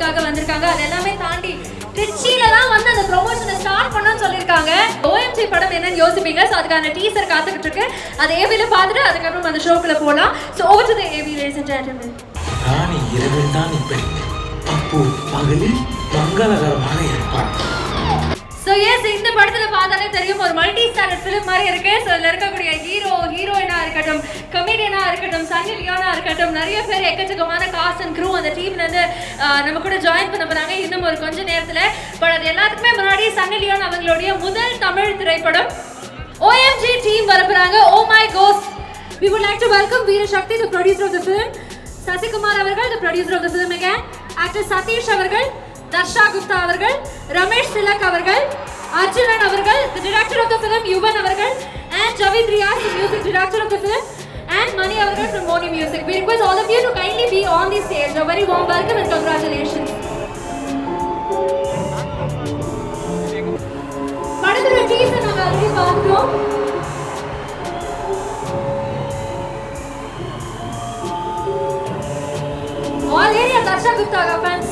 ப்ரொமோஷனுக்காக வந்திருக்காங்க அது எல்லாமே தாண்டி திருச்சியில தான் வந்து அந்த ப்ரொமோஷனை ஸ்டார்ட் பண்ணணும்னு சொல்லியிருக்காங்க ஓஎம்ஜி படம் என்னன்னு யோசிப்பீங்க ஸோ அதுக்கான டீசர் காத்துக்கிட்டு இருக்கு அதை ஏவில பார்த்துட்டு அதுக்கப்புறம் அந்த ஷோக்குள்ள போகலாம் so over to the AV ladies and gentlemen ராணி இரவில் தான் இப்படி அப்பு பகலில் மங்களகரமாக இருப்பார் ஸோ எஸ் இந்த படத்துல பார்த்தாலே தெரியும் ஒரு மல்டி ஸ்டாரர் ஃபிலிம் மாதிரி இருக்கு ஸோ இதுல இருக்கக்கூடிய ஹீரோ ஹீரோயினா இருக்கட்டும் கமெடியனா இருக்கட்டும் சன்னி லியோனா இருக்கட்டும் நிறைய பேர் எக்கச்சக்கமான காஸ்ட் அண்ட் க்ரூ அந்த டீம்ல இருந்து ஆஹ், நம்ம கூட ஜாயின் பண்ண போறாங்க இன்னும் ஒரு கொஞ்ச நேரத்துல பட் அது எல்லாத்துக்குமே முன்னாடி சன்னி லியோன் அவங்களுடைய முதல் தமிழ் திரைப்படம் OMG டீம் வர போறாங்க ஓ மை கோஸ் we would like to welcome Veera Shakti the producer of the film Sasikumar அவர்கள் the producer of the film again actor Satish அவர்கள் தர்ஷா குப்தா அவர்கள் ரமேஷ் திலக் அவர்கள் அர்ஜுனன் அவர்கள் the director of the film Yuvan அவர்கள் and Javid Riyaz the music director of the film and Mani அவர்கள் from Moni Music we request all of you to kindly be on the stage a very warm welcome and congratulations படத்தோட teaser நாங்க already பார்த்தோம் all area Dharsha Gupta fans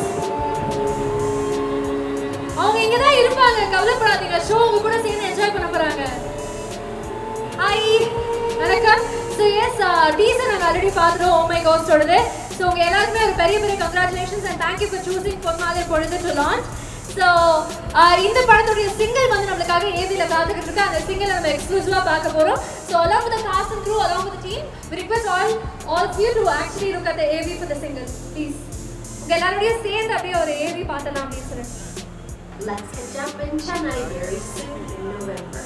அவங்க இங்க தான் இருப்பாங்க கவலைப்படாதீங்க show உங்க கூட சேர்ந்து என்ஜாய் பண்ண போறாங்க ஹாய் வணக்கம் ஸோ எஸ் டீசர் நாங்கள் ஆல்ரெடி பார்த்துட்டோம் ஓ மை கோஸ்டோடது ஸோ உங்க எல்லாருக்குமே ஒரு பெரிய பெரிய congratulations and thank you for choosing Ponmalai Pozhudhu to launch so இந்த படத்துடைய சிங்கிள் வந்து நம்மளுக்காக ஏவியில் காத்துக்கிட்டு இருக்கு அந்த சிங்கிள் நம்ம எக்ஸ்க்ளூசிவாக பார்க்க போகிறோம் so along with the cast and crew along with the team we request all all of you to actually look at the AV for the single please உங்க எல்லாரோடையும் சேர்ந்து அப்படியே ஒரு ஏவி பார்த்தலாம் அப்படின்னு சொல்லிட்டு Let's get jump in Chennai very soon in November.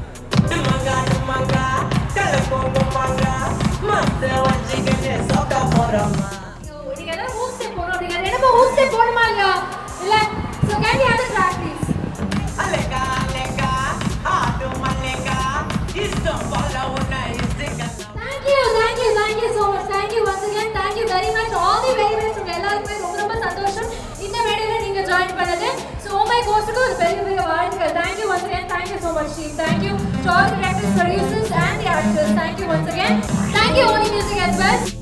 நீங்க எல்லாரும் ஹோம் ஸ்டே போறோம் அப்படிங்க என்னமா ஹோம் ஸ்டே போணுமா இல்லையா இல்ல so can you have the track please Thank you, thank you, thank you so much. Thank you once again. Thank you very much. All the very best. உங்க எல்லாருக்குமே ரொம்ப ரொம்ப சந்தோஷம் இந்த மேடையில நீங்க ஜாயின் பண்ணது. So oh my கோஸ்டுக்கு ஒரு பெரிய பெரிய வாழ்த்துக்கள். Thank you once again. Thank you so much team. Thank you to all the directors, producers and the actors. Thank you once again. Thank you Oni Music as well.